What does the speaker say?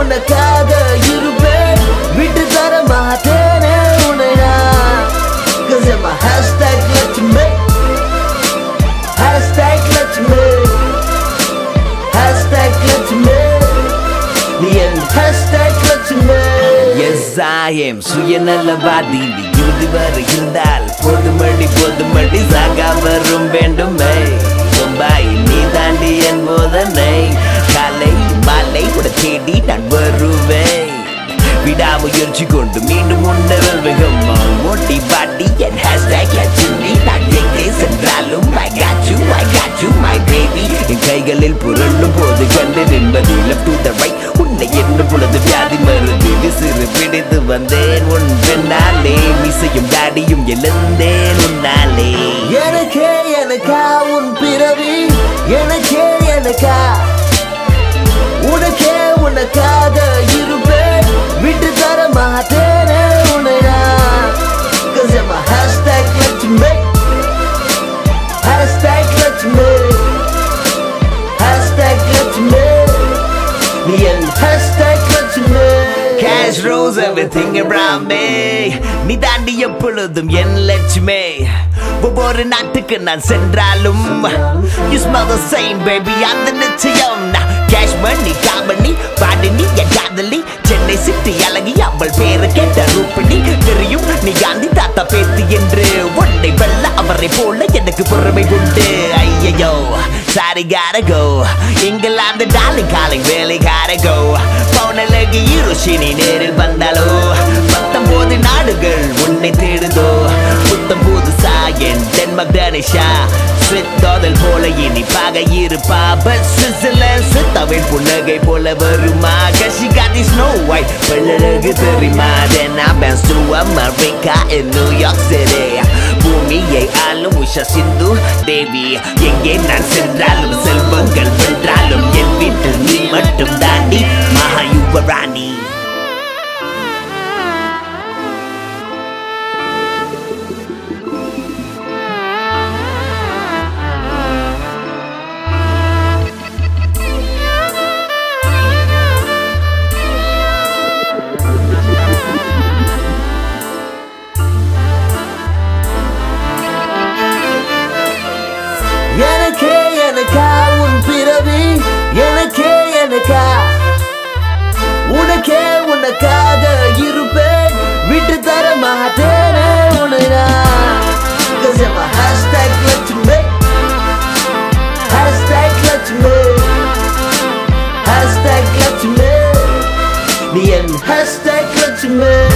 உனக்காக இருப்பேன் விட்டு தர மாட்டேனே உன்னை நான் Cause I'm a hashtag let you make Hashtag let you make Hashtag let you make நீ என் hashtag let you make எஸ் ஆயம் சுயநலவாதி நீ இறுதி வரை இருந்தால் போதுமடி போதுமடி சாகா வரும் வேண்டுமே சொம்பாய் நீ தாண்டி என் போதனை காலை மாலை கூட தேடி நான் வருவேன் விடாமுயற்சி கொண்டு மீண்டும் முன்னேறல் வேகமா ஓட்டி பாட்டி என் ஹேஷ்டேக் லட்சுமி நான் எங்கே சென்றாலும் I got you, I got you, my baby என் கைகளில் புரண்டும் போது கண்டு நின்பது left to the right உன்னை என்ன பொழுது வியாதி மருந்து விசிறு பிடித்து வந்தேன் உன் பின்னாலே மிசையும் தாடியும் எழுந்தேன் உன்னாலே எனக்கே எனக்கா உன் பிறவி எனக்கே எனக்கா உனக்கே உனக்காக இருப்பேன் விட்டு தர மாட்டேனே உன்னை நான் Cause I'm a hashtag let you make Hashtag let you make Hashtag let you make நீ என் hashtag let you make Cash rules everything around me நீ தாண்டி எப்பொழுதும் என் லட்சுமே ஒவ்வொரு நாட்டுக்கு நான் சென்றாலும் You smell the same baby அந்த நிச்சயம் நான் கேஷ் மணி காமணி பாடினி என் காதலி சென்னை சிட்டி அழகி அவள் பேரு கேட்ட ரூபிணி தெரியும் நீ காந்தி தாத்தா பேத்தி என்று உன்னை வெல்ல அவரை போல எனக்கு பொறுமை உண்டு ஐயையோ sorry gotta go England darling calling வேலை gotta go பவுனலகி ஈரோஷினி நேரில் வந்தாலோ பத்தொன்பது நாடுகள் உன்னை தேடுதோ புத்தம் புதுசா என் டென்மார்க் டனிஷா ஸ்வித்தோதல் போல இனிப்பாக இருப்பா பட் சுவிட்சர்லாந்து சுத்தவின் புன்னகை போல வருமா கஷி காதி ஸ்னோ ஒயிட் வெள்ளழகு தெரியுமா then I bounce to America in New York City பூமியை ஆளும் உஷா சிந்து தேவி எங்கே நான் சென்றாலும் செல்வங்கள் வென்றாலும் என் வீட்டில் நீ மட்டும் தாண்டி மகாயுவராணி எனக்கே எனக்கா உன் பிறவி எனக்கே எனக்கா உனக்கே உனக்காக இருப்பேன் விட்டு தர மாட்டேனே உன்னை நான் Cause I'm a hashtag let you make Hashtag let you make Hashtag let you make நீ என் hashtag let you make